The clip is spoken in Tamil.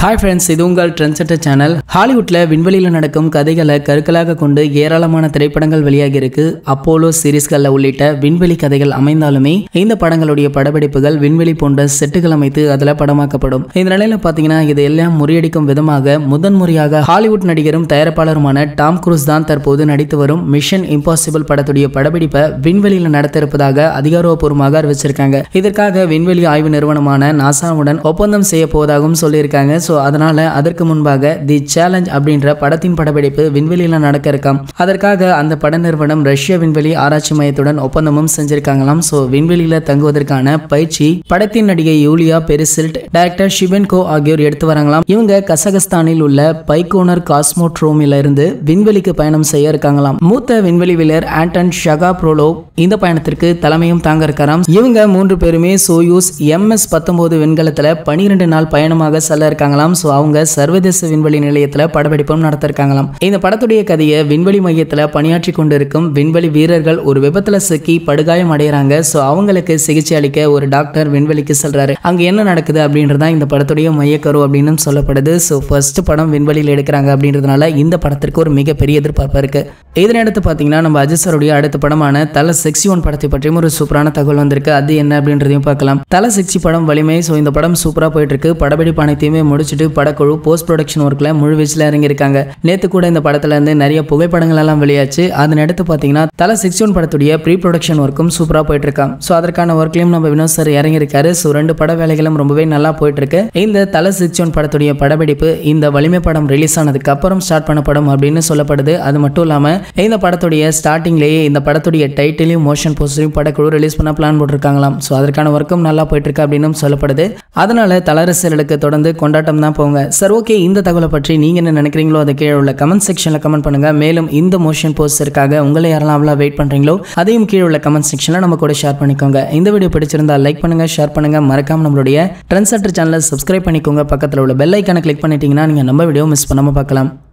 ஹாய் ஃப்ரெண்ட்ஸ் இது உங்கள் ட்ரெண்ட் செட்டர் சேனல் ஹாலிவுட்ல விண்வெளியில் நடக்கும் கதைகளை கருக்களாக கொண்டு ஏராளமான திரைப்படங்கள் வெளியாகி இருக்கு அப்போலோ சீரிஸ்களில் உள்ளிட்ட விண்வெளி கதைகள் அமைந்தாலுமே இந்த படங்களுடைய படப்பிடிப்புகள் விண்வெளி போன்ற செட்டுகள் அமைத்து அதில் படமாக்கப்படும் இந்த நிலையில பார்த்தீங்கன்னா இது எல்லாம் முறியடிக்கும் விதமாக முதன்முறையாக ஹாலிவுட் நடிகரும் தயாரிப்பாளருமான டாம் குரூஸ் தான் தற்போது நடித்து வரும் மிஷன் இம்பாசிபிள் படத்துடைய படப்பிடிப்பை விண்வெளியில் நடத்த இருப்பதாக அதிகாரப்பூர்வமாக அறிவிச்சிருக்காங்க இதற்காக விண்வெளி ஆய்வு நிறுவனமான நாசாவுடன் ஒப்பந்தம் செய்ய போவதாகவும் சொல்லியிருக்காங்க ஸோ அதனால அதற்கு முன்பாக தி சேலஞ்ச் அப்படின்ற படத்தின் படப்பிடிப்பு விண்வெளியில் நடக்க இருக்காம் அதற்காக அந்த பட நிறுவனம் ரஷ்ய விண்வெளி ஆராய்ச்சி மையத்துடன் ஒப்பந்தமும் செஞ்சிருக்காங்களாம் ஸோ விண்வெளியில தங்குவதற்கான பயிற்சி படத்தின் நடிகை யூலியா பெரிசில்ட் டைரக்டர் ஷிவென்கோ ஆகியோர் எடுத்து வராங்களாம் இவங்க கசகஸ்தானில் உள்ள பைகோனர் காஸ்மோட்ரோமில இருந்து விண்வெளிக்கு பயணம் செய்ய இருக்காங்களாம் மூத்த விண்வெளி வீரர் ஆண்டன் ஷகா ப்ரோலோ இந்த பயணத்திற்கு தலைமையும் தாங்க இருக்காராம் இவங்க மூன்று பேருமே சோயூஸ் எம்எஸ் பத்தொன்பது விண்கலத்துல பனிரெண்டு நாள் பயணமாக செல்ல இருக்காங்களாம் ஸோ அவங்க சர்வதேச விண்வெளி நிலையத்துல படப்பிடிப்பும் நடத்த இருக்காங்களாம் இந்த படத்துடைய கதையை விண்வெளி மையத்துல பணியாற்றி கொண்டிருக்கும் விண்வெளி வீரர்கள் ஒரு விபத்துல சிக்கி படுகாயம் அடைகிறாங்க ஸோ அவங்களுக்கு சிகிச்சை அளிக்க ஒரு டாக்டர் விண்வெளிக்கு செல்றாரு அங்க என்ன நடக்குது அப்படின்றதா இந்த படத்துடைய மையக்கரு அப்படின்னு சொல்லப்படுது ஸோ ஃபர்ஸ்ட் படம் விண்வெளியில் எடுக்கிறாங்க அப்படின்றதுனால இந்த படத்திற்கு ஒரு மிகப்பெரிய எதிர்பார்ப்பு இருக்கு இதனடுத்து பார்த்தீங்கன்னா நம்ம அஜித் சாருடைய அடுத்த படமான தல சிக்ஸ்டி ஒன் படத்தை பற்றியும் ஒரு சூப்பரான தகவல் வந்திருக்கு அது என்ன அப்படின்றதையும் பார்க்கலாம் தல சிக்ஸ்டி படம் வலிமை ஸோ இந்த படம் சூப்பராக போயிட்டு இருக்கு படப்பிடிப்பு அனைத்தையுமே முடிச்சுட்டு படக்குழு போஸ்ட் ப்ரொடக்ஷன் ஒர்க்கில் முழு வீச்சில் இறங்கியிருக்காங்க நேற்று கூட இந்த படத்துல இருந்து நிறைய புகைப்படங்கள் எல்லாம் வெளியாச்சு அதன் அடுத்து பார்த்தீங்கன்னா தல சிக்ஸ்டி ஒன் படத்துடைய ப்ரீ ப்ரொடக்ஷன் ஒர்க்கும் சூப்பராக போயிட்டு இருக்கான் ஸோ அதற்கான ஒர்க்லையும் நம்ம வினோத் சார் இறங்கியிருக்காரு ஸோ ரெண்டு பட வேலைகளும் ரொம்பவே நல்லா போயிட்டு இருக்கு இந்த தல சிக்ஸ்டி ஒன் படத்துடைய படப்பிடிப்பு இந்த வலிமை படம் ரிலீஸ் ஆனதுக்கு அப்புறம் ஸ்டார்ட் பண்ண படம் அப்படின்னு சொல்லப்படுது அது மட்டும் இல்லாமல் இந்த படத்துடைய ஸ்டார்டிங்லேயே இந்த படத்துடைய டைட்டிலையும் மோஷன் போஸ்டரையும் படக்குழு ரிலீஸ் பண்ண பிளான் போட்டிருக்காங்களாம் ஸோ அதற்கான ஒர்க்கும் நல்லா போயிட்டு இருக்கு அப்படின்னு சொல்லப்படுது அதனால தலரசியர்களுக்கு தொடர்ந்து கொண்டாட்டம் தான் போங்க சார் ஓகே இந்த தகவலை பற்றி நீங்க என்ன நினைக்கிறீங்களோ அதை கீழே உள்ள கமெண்ட் செக்ஷன்ல கமெண்ட் பண்ணுங்க மேலும் இந்த மோஷன் போஸ்டருக்காக உங்களை யாரெல்லாம் அவ்வளோ வெயிட் பண்றீங்களோ அதையும் கீழே உள்ள கமெண்ட் செக்ஷன்ல நம்ம கூட ஷேர் பண்ணிக்கோங்க இந்த வீடியோ பிடிச்சிருந்தா லைக் பண்ணுங்க ஷேர் பண்ணுங்க மறக்காம நம்மளுடைய ட்ரெண்ட் செட்டர் சேனலை சப்ஸ்கிரைப் பண்ணிக்கோங்க பக்கத்தில் உள்ள பெல் ஐக்கானை கிளிக் பண்ணிட்டீங்கன்னா நீங்க நம்ம வீடியோ மிஸ் பண்ணாம பார்க்கலாம்